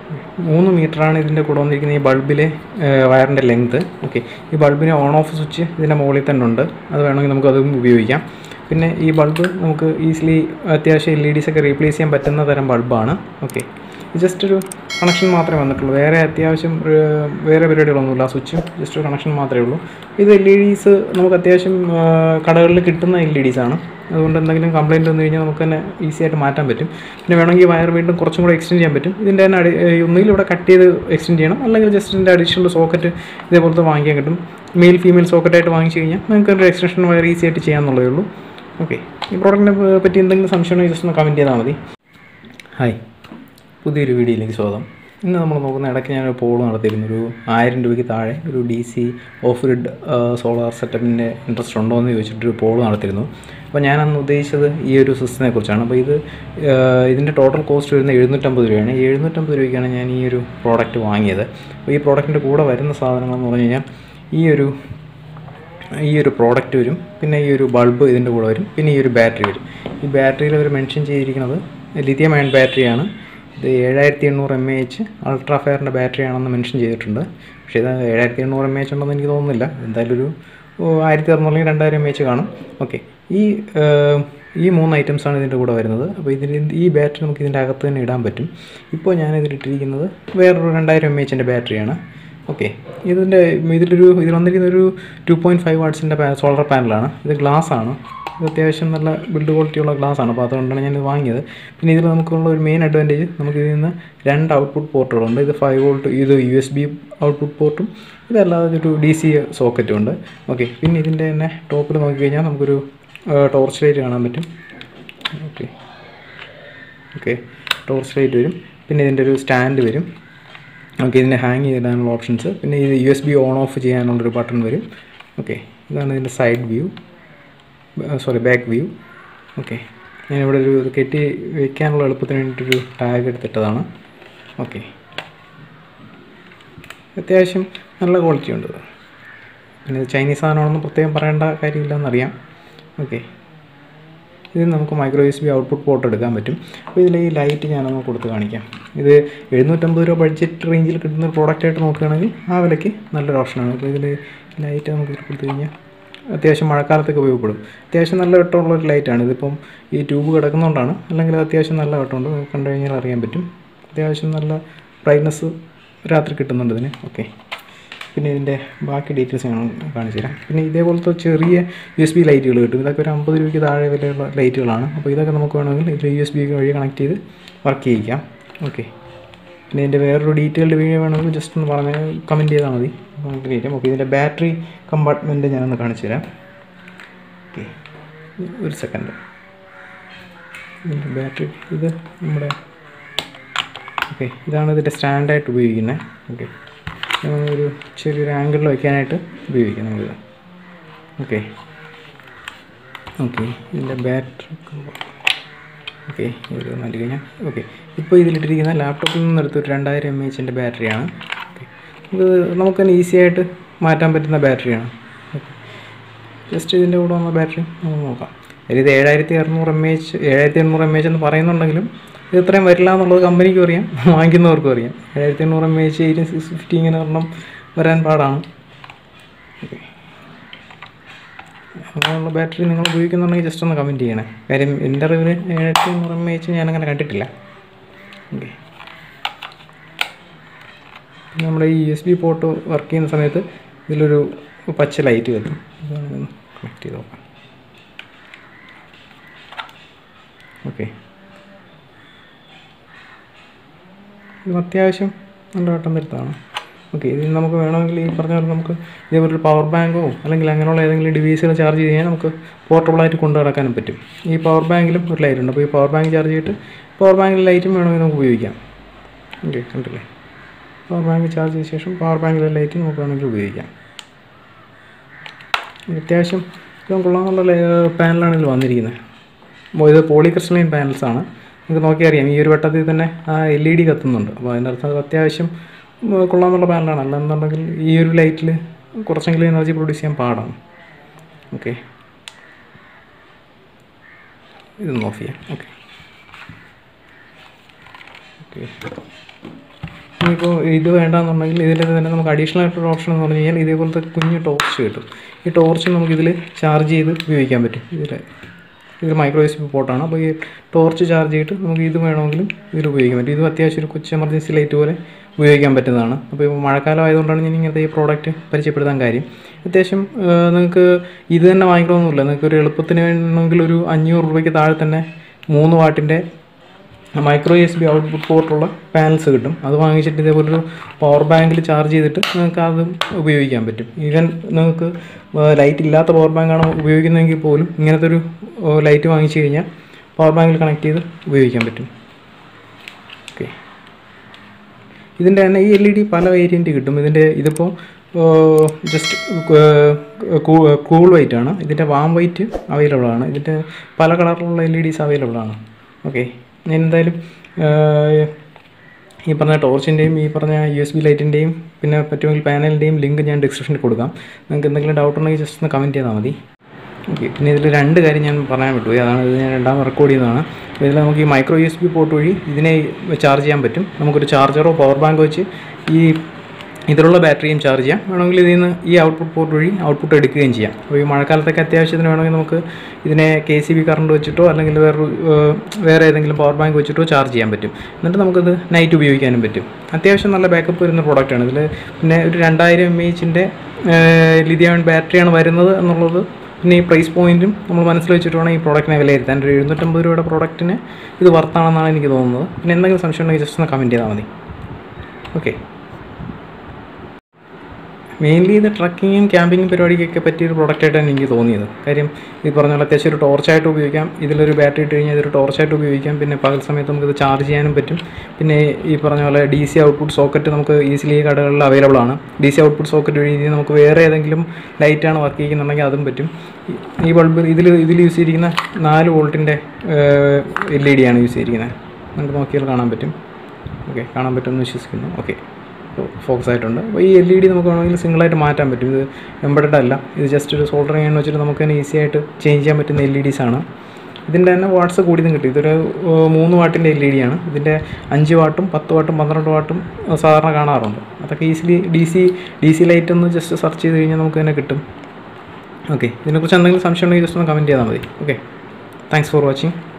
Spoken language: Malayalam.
മൂന്ന് മീറ്ററാണ് ഇതിൻ്റെ കൂടെ വന്നിരിക്കുന്ന ഈ ബൾബിലെ വയറിൻ്റെ ലെങ്ത് ഓക്കെ ഈ ബൾബിന് ഓൺ ഓഫ് സ്വിച്ച് ഇതിൻ്റെ മുകളിൽ തന്നെ ഉണ്ട് അത് വേണമെങ്കിൽ നമുക്ക് അതും ഉപയോഗിക്കാം പിന്നെ ഈ ബൾബ് നമുക്ക് ഈസിലി അത്യാവശ്യം എൽ ഇ ഡിസ് ഒക്കെ റീപ്ലേസ് ചെയ്യാൻ പറ്റുന്ന തരം ബൾബാണ് ഓക്കെ ഇത് ജസ്റ്റ് ഒരു കണക്ഷൻ മാത്രമേ വന്നിട്ടുള്ളൂ വേറെ അത്യാവശ്യം ഏർ, വേറെ പരിപാടികളൊന്നുമില്ല ആ സ്വിച്ചും ജസ്റ്റ് ഒരു കണക്ഷൻ മാത്രമേ ഉള്ളൂ ഇത് എൽ ഇ ഡീസ് നമുക്ക് അത്യാവശ്യം ആ, കടകളിൽ കിട്ടുന്ന എൽ ഇ ഡീസ് ആണ് അതുകൊണ്ട് എന്തെങ്കിലും കംപ്ലയിൻറ്റ് വന്നു കഴിഞ്ഞാൽ നമുക്ക് തന്നെ ഈസി ആയിട്ട് മാറ്റാൻ പറ്റും പിന്നെ വേണമെങ്കിൽ വയർ വീണ്ടും കുറച്ചും കൂടെ എക്സ്റ്റെൻഡ് ചെയ്യാൻ പറ്റും ഇതിൻ്റെ തന്നെ അടി ഏർ, ഒന്നുകിൽ ഇവിടെ കട്ട് ചെയ്ത് എക്സ്റ്റെൻഡ് ചെയ്യണം അല്ലെങ്കിൽ ജസ്റ്റ് ഇതിൻ്റെ അഡീഷണൽ സോക്കറ്റ് ഇതേപോലത്തെ വാങ്ങിക്കാൻ കിട്ടും മെയിൽ ഫീമെയിൽ സോക്കറ്റായിട്ട് വാങ്ങിച്ചു കഴിഞ്ഞാൽ നിങ്ങൾക്ക് ഒരു എക്സ്റ്റൻഷൻ വയർ ഈസി ആയിട്ട് ചെയ്യാമെന്നുള്ളതേ ഉള്ളൂ ഓക്കെ ഈ പ്രോഡക്റ്റിനെ പറ്റി എന്തെങ്കിലും സംശയം ഉണ്ടെങ്കിൽ ജസ്റ്റ് ഒന്ന് കമൻറ്റ് ചെയ്താൽ മതി ഹായ് പുതിയൊരു വീഡിയോയിലേക്ക് സ്വാഗതം ഇന്ന് നമ്മൾ നോക്കുന്ന ഇടയ്ക്ക് ഞാനൊരു പോൾ നടത്തിയിരുന്നു ഒരു ആയിരം രൂപയ്ക്ക് താഴെ ഒരു D C off grid solar സെറ്റപ്പിൻ്റെ ഇൻട്രസ്റ്റ് ഉണ്ടോ എന്ന് ചോദിച്ചിട്ടൊരു പോൾ നടത്തിയിരുന്നു അപ്പോൾ ഞാൻ അന്ന് ഉദ്ദേശിച്ചത് ഈ ഒരു സിസ്റ്റത്തിനെ കുറിച്ചാണ് അപ്പോൾ ഇത് ആ, ഇതിൻ്റെ ടോട്ടൽ കോസ്റ്റ് വരുന്നത് എഴുന്നൂറ്റമ്പത് രൂപയാണ് ഈ എഴുന്നൂറ്റമ്പത് രൂപയ്ക്കാണ് ഞാൻ ഈ ഒരു പ്രോഡക്റ്റ് വാങ്ങിയത് അപ്പോൾ ഈ പ്രോഡക്റ്റിൻ്റെ കൂടെ വരുന്ന സാധനങ്ങൾ എന്ന് പറഞ്ഞു കഴിഞ്ഞാൽ ഈ ഒരു ഈ ഒരു പ്രോഡക്റ്റ് വരും പിന്നെ ഈ ഒരു ബൾബ് ഇതിൻ്റെ കൂടെ വരും പിന്നെ ഈ ഒരു ബാറ്ററി വരും ഈ ബാറ്ററിയിൽ അവർ മെൻഷൻ ചെയ്തിരിക്കുന്നത് ലിഥിയം അയൺ ബാറ്ററിയാണ് ഇത് ഏഴായിരത്തി എണ്ണൂറ് എം എ എച്ച് അൾട്രാ ഫെയറിൻ്റെ ബാറ്ററി ആണെന്ന് മെൻഷൻ ചെയ്തിട്ടുണ്ട് പക്ഷേ ഇത് ഏഴായിരത്തി എണ്ണൂറ് എം എ എച്ച് ഉണ്ടെന്ന് എനിക്ക് തോന്നുന്നില്ല എന്തായാലും ഒരു ഓ, ആയിരത്തി അറുന്നൂറ് അല്ലെങ്കിൽ രണ്ടായിരം എം എച്ച് കാണും ഓക്കെ ഈ ഏഹ്, ഈ മൂന്ന് items ആണ് ഇതിൻ്റെ കൂടെ വരുന്നത് അപ്പോൾ ഇതിന് ഈ ബാറ്ററി നമുക്ക് ഇതിൻ്റെ അകത്ത് തന്നെ ഇടാൻ പറ്റും ഇപ്പോൾ ഞാൻ ഇതിലിട്ടിരിക്കുന്നത് വേറൊരു രണ്ടായിരം എം എച്ചിൻ്റെ ബാറ്ററിയാണ് ഓക്കെ ഇതിൻ്റെ ഇതിലൊരു ഇതിൽ വന്നിരിക്കുന്ന ഒരു ടു പോയിൻറ്റ് ഫൈവ് വാട്ട്സിൻ്റെ സോളർ പാനലാണ് ഇത് ഗ്ലാസ് ആണ് ഇത് അത്യാവശ്യം നല്ല ബിൽഡ് ക്വാളിറ്റിയുള്ള ഗ്ലാസ് ആണ് അപ്പോൾ അതുകൊണ്ടാണ് ഞാൻ ഇത് വാങ്ങിയത് പിന്നെ ഇതിൽ നമുക്കുള്ള ഒരു മെയിൻ അഡ്വാൻറ്റേജ് നമുക്ക് ഇതിൽ നിന്ന് രണ്ട് ഔട്ട്പുട്ട് പോർട്ടുകളുണ്ട് ഇത് ഫൈവ് വോൾട്ട് ഇത് യു എസ് ബി ഔട്ട്പുട്ട് പോർട്ടും ഇതല്ലാതെ ഒരു ഡി സി സോക്കറ്റും ഉണ്ട് ഓക്കെ പിന്നെ ഇതിൻ്റെ തന്നെ ടോപ്പിൽ നോക്കിക്കഴിഞ്ഞാൽ നമുക്കൊരു ടോർച്ച് ലൈറ്റ് കാണാൻ പറ്റും ഓക്കെ ഓക്കെ ടോർച്ച് ലൈറ്റ് വരും പിന്നെ ഇതിൻ്റെ ഒരു സ്റ്റാൻഡ് വരും ഓക്കെ ഇതിനെ ഹാങ് ചെയ്തിടാനുള്ള ഓപ്ഷൻസ് പിന്നെ ഇത് U S B on off ചെയ്യാനുള്ളൊരു ബട്ടൺ വരും ഓക്കെ ഇതാണ് ഇതിൻ്റെ side view sorry back view okay ഞാനിവിടെ ഒരു ഇത് കെട്ടി വെക്കാനുള്ള എളുപ്പത്തിന് വേണ്ടിയിട്ടൊരു ടാഗ് എടുത്തിട്ടതാണ് ഓക്കെ അത്യാവശ്യം നല്ല ക്വാളിറ്റി ഉണ്ട് ഇത്. പിന്നെ ഇത് ചൈനീസ് സാധനമാണെന്ന് പ്രത്യേകം പറയേണ്ട കാര്യമില്ലെന്നറിയാം ഓക്കെ ഇത് നമുക്ക് micro S B output port എടുക്കാൻ പറ്റും അപ്പോൾ ഇതിൽ ഈ ലൈറ്റ് ഞാനൊന്ന് കൊടുത്ത് കാണിക്കാം ഇത് എഴുന്നൂറ്റമ്പത് രൂപ ബഡ്ജറ്റ് റേഞ്ചിൽ കിട്ടുന്ന ഒരു പ്രോഡക്റ്റായിട്ട് നോക്കുകയാണെങ്കിൽ ആ വിലയ്ക്ക് നല്ലൊരു ഓപ്ഷനാണ് അപ്പോൾ ഇതിൽ ലൈറ്റ് നമുക്ക് ഇതിൽ കൊടുത്തു കഴിഞ്ഞാൽ അത്യാവശ്യം മഴക്കാലത്തൊക്കെ ഉപയോഗപ്പെടും അത്യാവശ്യം നല്ല വെട്ടമുള്ള ഒരു ലൈറ്റാണ് ഇതിപ്പം ഈ ട്യൂബ് കിടക്കുന്നതുകൊണ്ടാണ് അല്ലെങ്കിൽ അത് അത്യാവശ്യം നല്ല വെട്ടമുണ്ട് നമുക്ക് കണ്ടു കഴിഞ്ഞാൽ അറിയാൻ പറ്റും അത്യാവശ്യം നല്ല ബ്രൈറ്റ്നസ് രാത്രി കിട്ടുന്നുണ്ട് ഇതിന് ഓക്കെ പിന്നെ ഇതിൻ്റെ ബാക്കി ഡീറ്റെയിൽസ് ഞാൻ കാണിച്ചു തരാം പിന്നെ ഇതേപോലത്തെ ചെറിയ യു എസ് ബി ലൈറ്റുകൾ കിട്ടും ഇതൊക്കെ ഒരു അമ്പത് രൂപയ്ക്ക് താഴെ വിലയുള്ള ലൈറ്റുകളാണ് അപ്പോൾ ഇതൊക്കെ നമുക്ക് വേണമെങ്കിൽ ഇതിൽ യു എസ് ബി വഴി കണക്ട് ചെയ്ത് വർക്ക് ചെയ്യിക്കാം ഓക്കെ പിന്നെ ഇതിൻ്റെ വേറൊരു ഡീറ്റെയിൽഡ് വീഡിയോ വേണമെങ്കിൽ ജസ്റ്റ് ഒന്ന് പറഞ്ഞ് കമൻറ്റ് ചെയ്താൽ മതി നമുക്ക് ചെയ്യാം ഓക്കെ ഇതിൻ്റെ ബാറ്ററി കമ്പാർട്ട്മെൻറ്റ് ഞാനൊന്ന് കാണിച്ചു തരാം ഓക്കെ ഒരു സെക്കൻഡ് ഇതിൻ്റെ ബാറ്ററി ഇത് നമ്മുടെ ഓക്കെ ഇതാണ് ഇതിൻ്റെ സ്റ്റാൻഡായിട്ട് ഉപയോഗിക്കുന്നത് ഓക്കെ ഒരു ചെറിയൊരു ആംഗിളിൽ വയ്ക്കാനായിട്ട് ഉപയോഗിക്കാം നമ്മളിത് ഓക്കെ ഓക്കെ ഇതിൻ്റെ ബാറ്ററി ഓക്കെ ഇത് നല്ല കഴിഞ്ഞാൽ ഓക്കെ ഇപ്പോൾ ഇതിലിട്ടിരിക്കുന്ന ലാപ്ടോപ്പിൽ നിന്ന് എടുത്തൊരു രണ്ടായിരം എം എച്ചിൻ്റെ ബാറ്ററിയാണ് ഓക്കെ ഇത് നമുക്ക് തന്നെ ഈസി ആയിട്ട് മാറ്റാൻ പറ്റുന്ന ബാറ്ററിയാണ് ഓക്കെ ജസ്റ്റ് ഇതിൻ്റെ കൂടെ വന്ന ബാറ്ററി നമുക്ക് നോക്കാം അതിൽ ഇത് ഏഴായിരത്തി അറുന്നൂറ് എം എച്ച് ഏഴായിരത്തി എണ്ണൂറ് എം എച്ച് എന്ന് പറയുന്നുണ്ടെങ്കിലും ഇത് ഇത്രയും വരില്ല എന്നുള്ളത് കമ്പനിക്കും അറിയാം വാങ്ങിക്കുന്നവർക്കും അറിയാം ഏഴായിരത്തി എണ്ണൂറ് M H eighteen six fifty ഇങ്ങനെ ഒരെണ്ണം വരാൻ പാടാണ് അങ്ങനെയുള്ള ബാറ്ററി നിങ്ങൾ ഉപയോഗിക്കുന്നുണ്ടെങ്കിൽ ജസ്റ്റ് ഒന്ന് കമൻറ്റ് ചെയ്യണേ കാര്യം എൻ്റെ അറിവിൽ ഏഴായിരത്തി എണ്ണൂറ് എം എച്ച് ഞാനങ്ങനെ കണ്ടിട്ടില്ല ഓക്കെ പിന്നെ നമ്മുടെ ഈ U S B port work ചെയ്യുന്ന സമയത്ത് ഇതിലൊരു പച്ച ലൈറ്റ് കത്തും ഇതാണ് കണക്ട് ചെയ്ത് നോക്കാം ഓക്കെ ഇത് അത്യാവശ്യം നല്ല വട്ടം വരുത്താണ് ഓക്കെ ഇത് നമുക്ക് വേണമെങ്കിൽ ഈ പറഞ്ഞ പോലെ നമുക്ക് ഇതേപോലെ ഒരു പവർ ബാങ്കോ അല്ലെങ്കിൽ അങ്ങനെയുള്ള ഏതെങ്കിലും ഡിവൈസുകൾ ചാർജ് ചെയ്യാൻ നമുക്ക് പോർട്ടബിളായിട്ട് കൊണ്ടു നടക്കാനും പറ്റും ഈ പവർ ബാങ്കിലും ഒരു ലൈറ്റ് ഉണ്ട് അപ്പോൾ ഈ പവർ ബാങ്ക് ചാർജ് ചെയ്തിട്ട് പവർ ബാങ്കിൽ ലൈറ്റും വേണമെങ്കിൽ നമുക്ക് ഉപയോഗിക്കാം ഓക്കെ കണ്ടില്ലേ പവർ ബാങ്ക് ചാർജ് ചെയ്ത ശേഷം പവർ ബാങ്കിലെ ലൈറ്റ് നമുക്ക് വേണമെങ്കിൽ ഉപയോഗിക്കാം അത്യാവശ്യം ഇതും കൊള്ളാമെന്നുള്ള പാനലാണ് ഇതിൽ വന്നിരിക്കുന്നത് അപ്പോൾ ഇത് പോളിക്രിസ്റ്റലൈൻ പാനൽസ് ആണ് നിങ്ങൾക്ക് നോക്കിയാൽ അറിയാം ഈ ഒരു വട്ടത്തിൽ തന്നെ ആ എൽ ഇ ഡി കത്തുന്നുണ്ട് അപ്പോൾ അതിൻ്റെ അർത്ഥം അത് അത്യാവശ്യം ഉം, കൊള്ളാമെന്നുള്ള പാനലാണ് അല്ലെന്നുണ്ടെങ്കിൽ ഈ ഒരു ലൈറ്റിൽ കുറച്ചെങ്കിലും എനർജി പ്രൊഡ്യൂസ് ചെയ്യാൻ പാടാണ് ഓക്കെ ഇതൊന്ന് ഓഫ് ചെയ്യാം ഓക്കെ ഓക്കെ ഇനിയിപ്പോൾ ഇത് വേണ്ടാന്നുണ്ടെങ്കിൽ ഇതിൽ തന്നെ നമുക്ക് അഡീഷണൽ ആയിട്ടൊരു ഓപ്ഷൻ എന്ന് പറഞ്ഞു കഴിഞ്ഞാൽ ഇതേപോലത്തെ കുഞ്ഞ് ടോർച്ച് കിട്ടും ഈ ടോർച്ച് നമുക്കിതിൽ ചാർജ് ചെയ്ത് ഉപയോഗിക്കാൻ പറ്റും ഇതിൽ ഇത് മൈക്രോ എസ് പി പോർട്ടാണ് അപ്പോൾ ഈ ടോർച്ച് ചാർജ് ചെയ്തിട്ട് നമുക്ക് ഇത് വേണമെങ്കിലും ഇതിൽ ഉപയോഗിക്കാൻ പറ്റും ഇതും അത്യാവശ്യം ഒരു കൊച്ചു എമർജൻസി ലൈറ്റ് പോലെ ഉപയോഗിക്കാൻ പറ്റുന്നതാണ് അപ്പോൾ ഇപ്പോൾ മഴക്കാലം ആയതുകൊണ്ടാണ് ഞാൻ ഇങ്ങനത്തെ ഈ പ്രോഡക്റ്റ് പരിചയപ്പെടുത്താൻ കാര്യം അത്യാവശ്യം നിങ്ങൾക്ക് ഇത് തന്നെ വാങ്ങിക്കണമെന്നില്ല നിങ്ങൾക്ക് ഒരു എളുപ്പത്തിന് വേണമെങ്കിൽ ഒരു അഞ്ഞൂറ് രൂപയ്ക്ക് താഴെ തന്നെ മൂന്ന് വാട്ടിൻ്റെ മൈക്രോ എസ് ബി ഔട്ട്പുട്ട് പോർട്ടുള്ള പാനൽസ് കിട്ടും അത് വാങ്ങിച്ചിട്ട് ഇതേപോലെ ഒരു പവർ ബാങ്കിൽ ചാർജ് ചെയ്തിട്ട് നിങ്ങൾക്ക് അത് ഉപയോഗിക്കാൻ പറ്റും ഈവൻ നിങ്ങൾക്ക് ലൈറ്റ് ഇല്ലാത്ത പവർ ബാങ്കാണ് ഉപയോഗിക്കുന്നതെങ്കിൽ പോലും ഇങ്ങനത്തെ ഒരു ലൈറ്റ് വാങ്ങിച്ചു കഴിഞ്ഞാൽ പവർ ബാങ്കിൽ കണക്ട് ചെയ്ത് ഉപയോഗിക്കാൻ പറ്റും ഓക്കെ ഇതിൻ്റെ തന്നെ ഈ എൽ ഇ ഡി പല വേരിയൻറ്റ് കിട്ടും ഇതിൻ്റെ ഇതിപ്പോൾ ജസ്റ്റ് കൂൾ വൈറ്റ് ആണ് ഇതിൻ്റെ വാം വൈറ്റ് അവൈലബിൾ ആണ് ഇതിൻ്റെ പല കളറിലുള്ള എൽ ഇ ഡീസ് അവൈലബിൾ ആണ് ഓക്കെ ഞാൻ എന്തായാലും ഏഹ്, ഈ പറഞ്ഞ ടോർച്ചിൻ്റെയും ഈ പറഞ്ഞ യു എസ് ബി ലൈറ്റിൻ്റെയും പിന്നെ പറ്റുമെങ്കിൽ പാനലിൻ്റെയും ലിങ്ക് ഞാൻ ഡിസ്ക്രിപ്ഷനിൽ കൊടുക്കാം നിങ്ങൾക്ക് എന്തെങ്കിലും ഡൗട്ട് ഉണ്ടെങ്കിൽ ജസ്റ്റ് ഒന്ന് കമൻറ്റ് ചെയ്താൽ മതി ഓക്കെ പിന്നെ ഇതിൽ രണ്ട് കാര്യം ഞാൻ പറയാൻ വിട്ടുപോയി അതാണ് ഇത് ഞാൻ രണ്ടാമത് റെക്കോർഡ് ചെയ്യുന്നതാണ് ഇതിൽ നമുക്ക് ഈ micro U S B port വഴി ഇതിനെ ചാർജ് ചെയ്യാൻ പറ്റും നമുക്കൊരു ചാർജറോ പവർ ബാങ്ക് വെച്ച് ഈ ഇതിലുള്ള ബാറ്ററിയും ചാർജ് ചെയ്യാം വേണമെങ്കിൽ ഇതിൽ നിന്ന് ഈ ഔട്ട്പുട്ട് പോർട്ട് വഴി ഔട്ട്പുട്ട് എടുക്കുകയും ചെയ്യാം അപ്പോൾ ഈ മഴക്കാലത്തൊക്കെ അത്യാവശ്യത്തിന് വേണമെങ്കിൽ നമുക്ക് ഇതിനെ കെ സി ബി കറണ്ട് വെച്ചിട്ടോ അല്ലെങ്കിൽ വേറൊരു ഏഹ്, വേറെ ഏതെങ്കിലും പവർ ബാങ്ക് വെച്ചിട്ടോ ചാർജ് ചെയ്യാൻ പറ്റും എന്നിട്ട് നമുക്കത് നൈറ്റ് ഉപയോഗിക്കാനും പറ്റും അത്യാവശ്യം നല്ല ബാക്കപ്പ് വരുന്ന പ്രോഡക്റ്റാണ് ഇതിൽ പിന്നെ ഒരു രണ്ടായിരം എം എച്ചിൻ്റെ ലിഥിയം ബാറ്ററിയാണ് വരുന്നത് എന്നുള്ളത് പിന്നെ ഈ പ്രൈസ് പോയിന്റും നമ്മൾ മനസ്സിൽ വെച്ചിട്ട് വേണം ഈ പ്രോഡക്റ്റിനെ വിലയിരുത്താൻ ഒരു എഴുന്നൂറ്റമ്പത് രൂപയുടെ പ്രോഡക്റ്റിന് ഇത് വർത്താണെന്നാണ് എനിക്ക് തോന്നുന്നത് പിന്നെ എന്തെങ്കിലും സംശയം ഉണ്ടെങ്കിൽ ജസ്റ്റ് ഒന്ന് കമൻറ്റ് ചെയ്താൽ മതി ഓക്കെ മെയിൻലി ഇത് ട്രക്കിങ്ങും ക്യാമ്പിങ്ങും പരിപാടിക്കൊക്കെ പറ്റിയൊരു പ്രോഡക്റ്റായിട്ടാണ് എനിക്ക് തോന്നിയത് കാര്യം ഈ പറഞ്ഞ പോലെ അത്യാവശ്യം ഒരു ടോർച്ചായിട്ട് ഉപയോഗിക്കാം ഇതിലൊരു ബാറ്ററി ഇട്ട് കഴിഞ്ഞാൽ ഇതൊരു ടോർച്ചായിട്ട് ഉപയോഗിക്കാം പിന്നെ പകൽ സമയത്ത് നമുക്കിത് ചാർജ് ചെയ്യാനും പറ്റും പിന്നെ ഈ പറഞ്ഞ പോലെ ഡി സി ഔട്ട്പുട്ട് സോക്കറ്റ് നമുക്ക് ഈസിലി കടകളിൽ അവൈലബിൾ ആണ് ഡി സി ഔട്ട്പുട്ട് സോക്കറ്റ് വഴി ഇനി നമുക്ക് വേറെ ഏതെങ്കിലും ലൈറ്റാണ് വർക്ക് ചെയ്യുന്നുണ്ടെങ്കിൽ അതും പറ്റും ഈ- ഈ ബൾബ് ഇതിൽ ഇതിൽ യൂസ് ചെയ്തിരിക്കുന്ന നാല് വോൾട്ടിൻ്റെ എൽ ഇ ഡി ആണ് യൂസ് ചെയ്തിരിക്കുന്നത് നമുക്ക് നോക്കിയാൽ കാണാൻ പറ്റും ഓക്കെ കാണാൻ പറ്റുമെന്ന് വിശ്വസിക്കുന്നു ഓക്കെ ഫോക്കസ് ആയിട്ടുണ്ട് അപ്പോൾ ഈ എൽ ഇ ഡി നമുക്ക് വേണമെങ്കിൽ സിംഗിളായിട്ട് മാറ്റാൻ പറ്റും ഇത് എംബഡഡ് അല്ല ഇത് ജസ്റ്റ് ഒരു സോൾഡറിങ് എന്ന് വെച്ചിട്ട് നമുക്ക് തന്നെ ഈസി ആയിട്ട് ചേഞ്ച് ചെയ്യാൻ പറ്റുന്ന എൽ ഇ ഡീസ് ആണ് ഇതിൻ്റെ തന്നെ വാട്ട്സ് കൂടിയതും കിട്ടും ഇതൊരു ഏഹ്, മൂന്ന് വാട്ടിൻ്റെ എൽ ഇ ഡി ആണ് ഇതിൻ്റെ അഞ്ച് വാട്ടും പത്ത് വാട്ടും പന്ത്രണ്ട് വാട്ടും ഏഹ്, സാധാരണ കാണാറുണ്ട് അതൊക്കെ easily D C D C light ഒന്ന് ജസ്റ്റ് സെർച്ച് ചെയ്ത് കഴിഞ്ഞാൽ നമുക്ക് തന്നെ കിട്ടും ഓക്കെ ഇതിനെക്കുറിച്ച് എന്തെങ്കിലും സംശയം ഉണ്ടെങ്കിൽ ജസ്റ്റ് ഒന്ന് കമൻറ്റ് ചെയ്താൽ മതി ഓക്കെ താങ്ക്സ് ഫോർ വാച്ചിങ്